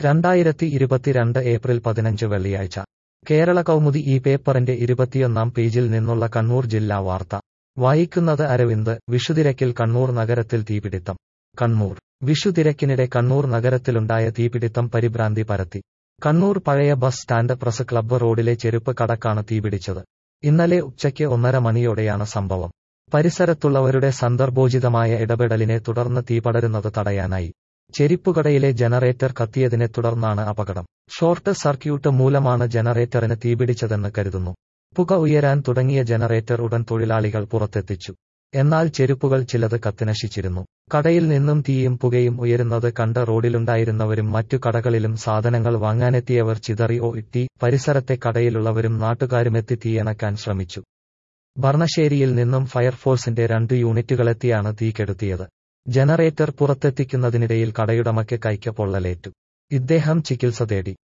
രണ്ടായിരത്തി ഇരുപത്തിരണ്ട് ഏപ്രിൽ പതിനഞ്ച് വെള്ളിയാഴ്ച കേരള കൗമുദി ഈ പേപ്പറിന്റെ ഇരുപത്തിയൊന്നാം പേജിൽ നിന്നുള്ള കണ്ണൂർ ജില്ലാ വാർത്ത വായിക്കുന്നത് അരവിന്ദ് വിഷുതിരക്കിൽ കണ്ണൂർ നഗരത്തിൽ തീപിടിത്തം കണ്ണൂർ വിഷുതിരക്കിനിടെ കണ്ണൂർ നഗരത്തിലുണ്ടായ തീപിടിത്തം പരിഭ്രാന്തി പരത്തി കണ്ണൂർ പഴയ ബസ് സ്റ്റാൻഡ് പ്രസ് ക്ലബ്ബ് റോഡിലെ ചെരുപ്പ് കടക്കാണ് തീപിടിച്ചത് ഇന്നലെ ഉച്ചയ്ക്ക് ഒന്നര മണിയോടെയാണ് സംഭവം പരിസരത്തുള്ളവരുടെ സന്ദർഭോചിതമായ ഇടപെടലിനെ തുടർന്ന് തീ പടരുന്നത് തടയാനായി ചെരിപ്പുകടയിലെ ജനറേറ്റർ കത്തിയതിനെ തുടർന്നാണ് അപകടം ഷോർട്ട് സർക്യൂട്ട് മൂലമാണ് ജനറേറ്ററിന് തീപിടിച്ചതെന്ന് കരുതുന്നു പുക ഉയരാൻ തുടങ്ങിയ ജനറേറ്റർ ഉടൻ തൊഴിലാളികൾ പുറത്തെത്തിച്ചു എന്നാൽ ചെരുപ്പുകൾ ചിലത് കത്തിനശിച്ചിരുന്നു കടയിൽ നിന്നും തീയും പുകയും ഉയരുന്നത് കണ്ട് റോഡിലുണ്ടായിരുന്നവരും മറ്റു കടകളിലും സാധനങ്ങൾ വാങ്ങാനെത്തിയവർ ചിതറി ഓ ഇട്ടി പരിസരത്തെ കടയിലുള്ളവരും നാട്ടുകാരുമെത്തി തീയണക്കാൻ ശ്രമിച്ചു ഭർണശ്ശേരിയിൽ നിന്നും ഫയർഫോഴ്സിന്റെ രണ്ട് യൂണിറ്റുകളെത്തിയാണ് തീ കെടുത്തിയത് ജനറേറ്റർ പുറത്തെത്തിക്കുന്നതിനിടയിൽ കടയുടമയ്ക്ക് കൈക്ക് പൊള്ളലേറ്റു ഇദ്ദേഹം ചികിത്സ തേടി